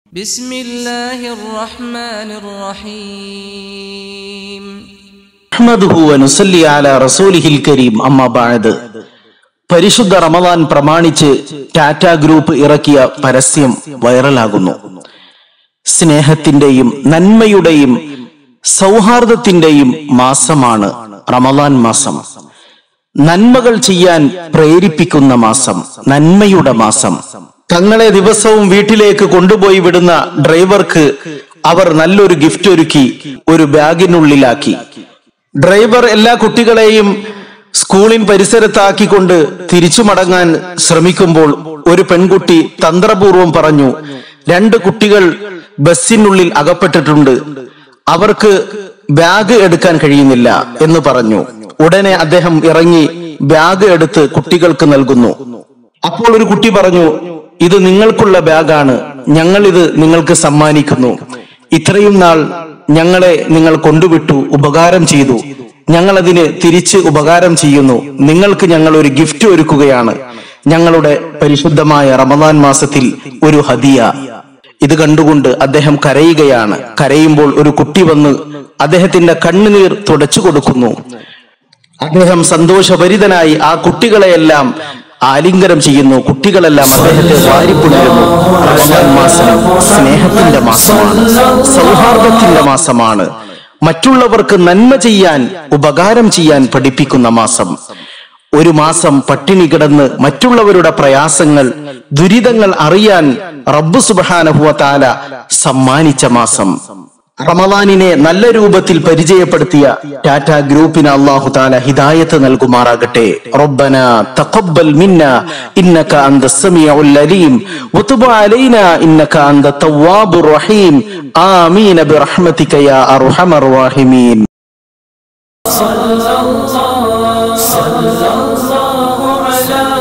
بسم الله الرحمن الرحيم അഹ്മദുഹു വനുസല്ലി അല റസൂലിഹിൽ കരീം അമ്മ ബാഴത് പരിശുദ്ധ റമദാൻ പ്രമാണിച്ച് ടാറ്റ ഗ്രൂപ്പ് ഇറക്കിയ പരസ്യം വൈറലാകുന്നു സ്നേഹത്തിന്റെയും നന്മയുടെയും സൗഹാർദ്ദത്തിന്റെയും മാസമാണ് റമദാൻ മാസം നന്മകൾ ചെയ്യാൻ പ്രേരിപ്പിക്കുന്ന മാസം നന്മയുടെ മാസം തങ്ങളെ ദിവസവും വീട്ടിലേക്ക് കൊണ്ടുപോയി വിടുന്ന ഡ്രൈവർക്ക് അവർ നല്ലൊരു ഗിഫ്റ്റ് ഒരുക്കി ഒരു ബാഗിനുള്ളിലാക്കി ഡ്രൈവർ എല്ലാ കുട്ടികളെയും സ്കൂളിൻ പരിസരത്താക്കിക്കൊണ്ട് തിരിച്ചു മടങ്ങാൻ ശ്രമിക്കുമ്പോൾ ഒരു പെൺകുട്ടി തന്ത്രപൂർവം പറഞ്ഞു രണ്ട് കുട്ടികൾ ബസ്സിനുള്ളിൽ അകപ്പെട്ടിട്ടുണ്ട് അവർക്ക് ബാഗ് എടുക്കാൻ കഴിയുന്നില്ല എന്ന് പറഞ്ഞു ഉടനെ അദ്ദേഹം ഇറങ്ങി ബാഗ് എടുത്ത് കുട്ടികൾക്ക് നൽകുന്നു അപ്പോൾ ഒരു കുട്ടി പറഞ്ഞു ഇത് നിങ്ങൾക്കുള്ള ബാഗാണ് ഞങ്ങൾ ഇത് നിങ്ങൾക്ക് സമ്മാനിക്കുന്നു ഇത്രയും നാൾ ഞങ്ങളെ നിങ്ങൾ കൊണ്ടുവിട്ടു ഉപകാരം ചെയ്തു ഞങ്ങൾ അതിന് തിരിച്ച് ഉപകാരം ചെയ്യുന്നു നിങ്ങൾക്ക് ഞങ്ങൾ ഒരു ഗിഫ്റ്റ് ഒരുക്കുകയാണ് ഞങ്ങളുടെ പരിശുദ്ധമായ റമദാൻ മാസത്തിൽ ഒരു ഹദിയ ഇത് കണ്ടുകൊണ്ട് അദ്ദേഹം കരയുകയാണ് കരയുമ്പോൾ ഒരു കുട്ടി വന്ന് അദ്ദേഹത്തിന്റെ കണ്ണുനീർ തുടച്ചു കൊടുക്കുന്നു അദ്ദേഹം സന്തോഷഭരിതനായി ആ കുട്ടികളെയെല്ലാം ആലിംഗനം ചെയ്യുന്നു കുട്ടികളെല്ലാം അദ്ദേഹത്തെ വാരിപ്പുണരുന്നു റമദാൻ മാസം സ്നേഹത്തിന്റെ മാസമാണ് സൗഹാർദ്ദത്തിന്റെ മാസമാണ് മറ്റുള്ളവർക്ക് നന്മ ചെയ്യാൻ ഉപകാരം ചെയ്യാൻ പഠിപ്പിക്കുന്ന മാസം ഒരു മാസം പട്ടിണി കിടന്ന് മറ്റുള്ളവരുടെ പ്രയാസങ്ങൾ ദുരിതങ്ങൾ അറിയാൻ റബ്ബു സുബാനഹുവ താല സമ്മാനിച്ച മാസം റമദാനിനെ നല്ല രൂപത്തിൽ പരിചയപ്പെടുത്തിയ ടാറ്റ ഗ്രൂപ്പിന് അള്ളാഹു താല ഹിദായത്ത് നൽകുമാറാകട്ടെ റബ്ബന തഖബ്ബൽ മിന്ന ഇന്നക അന്ത സമീഉൽ അലീം വതുബ് അലൈന ഇന്നക അന്ത തവ്വാബുർ റഹീം ആമീൻ ബിറഹ്മതിക യാ അർഹമർ റഹീമീൻ صلى الله صلى الله على